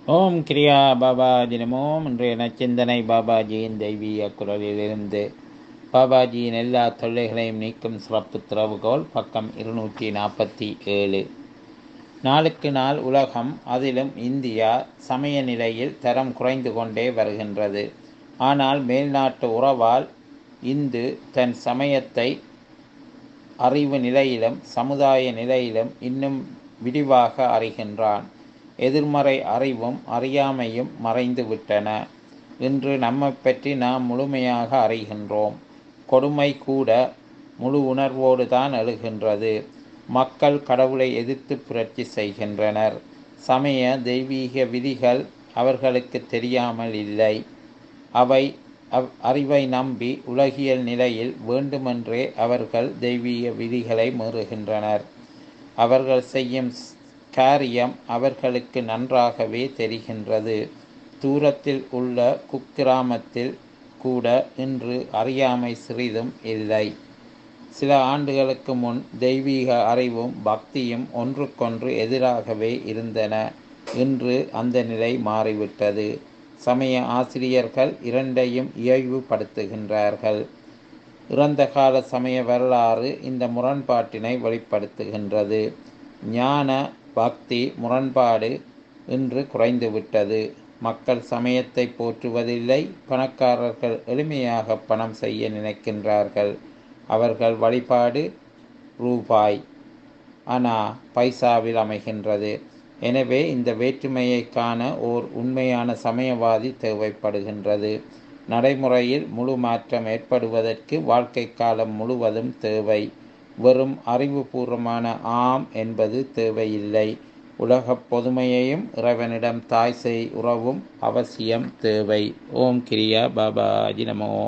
ஓம் கிரியா பாபாஜி நமோம் இன்றைய நச்சிந்தனை பாபாஜியின் தெய்வீக குரலிலிருந்து பாபாஜியின் எல்லா தொல்லைகளையும் நீக்கும் சிறப்பு திறவுகோல் பக்கம் இருநூற்றி நாற்பத்தி ஏழு நாளுக்கு நாள் உலகம் அதிலும் இந்தியா சமய நிலையில் தரம் குறைந்து கொண்டே வருகின்றது ஆனால் மேல்நாட்டு உறவால் இந்து தன் சமயத்தை அறிவு நிலையிலும் சமுதாய நிலையிலும் இன்னும் விரிவாக அறிகின்றான் எதிர்மறை அறிவும் அறியாமையும் மறைந்து விட்டன இன்று நம்மை பற்றி நாம் முழுமையாக அறிகின்றோம் கொடுமை கூட முழு உணர்வோடு தான் எழுகின்றது மக்கள் கடவுளை எதிர்த்து புரட்சி செய்கின்றனர் சமய தெய்வீக விதிகள் அவர்களுக்கு தெரியாமல் இல்லை அவை அவ் அறிவை நம்பி உலகியல் நிலையில் வேண்டுமென்றே அவர்கள் தெய்வீக விதிகளை மீறுகின்றனர் அவர்கள் செய்யும் காரியம் அவர்களுக்கு நன்றாகவே தெரிகின்றது தூரத்தில் உள்ள குக்கிராமத்தில் கூட இன்று அறியாமை சிறிதும் இல்லை சில ஆண்டுகளுக்கு முன் தெய்வீக அறிவும் பக்தியும் ஒன்றுக்கொன்று எதிராகவே இருந்தன இன்று அந்த நிலை மாறிவிட்டது சமய ஆசிரியர்கள் இரண்டையும் இயல்புபடுத்துகின்றார்கள் இறந்த கால சமய வரலாறு இந்த முரண்பாட்டினை வெளிப்படுத்துகின்றது ஞான பக்தி முரண்பாடு இன்று குறைந்துவிட்டது மக்கள் சமயத்தை போற்றுவதில்லை பணக்காரர்கள் எளிமையாக பணம் செய்ய நினைக்கின்றார்கள் அவர்கள் வழிபாடு ரூபாய் ஆனா பைசாவில் அமைகின்றது எனவே இந்த வேற்றுமையை காண ஓர் உண்மையான சமயவாதி தேவைப்படுகின்றது நடைமுறையில் முழு மாற்றம் ஏற்படுவதற்கு வாழ்க்கை காலம் முழுவதும் தேவை வெறும் அறிவுபூர்வமான ஆம் என்பது தேவையில்லை உலகப் பொதுமையையும் இறைவனிடம் தாய் செய் உறவும் அவசியம் தேவை ஓம் கிரியா பாபாஜி நமோ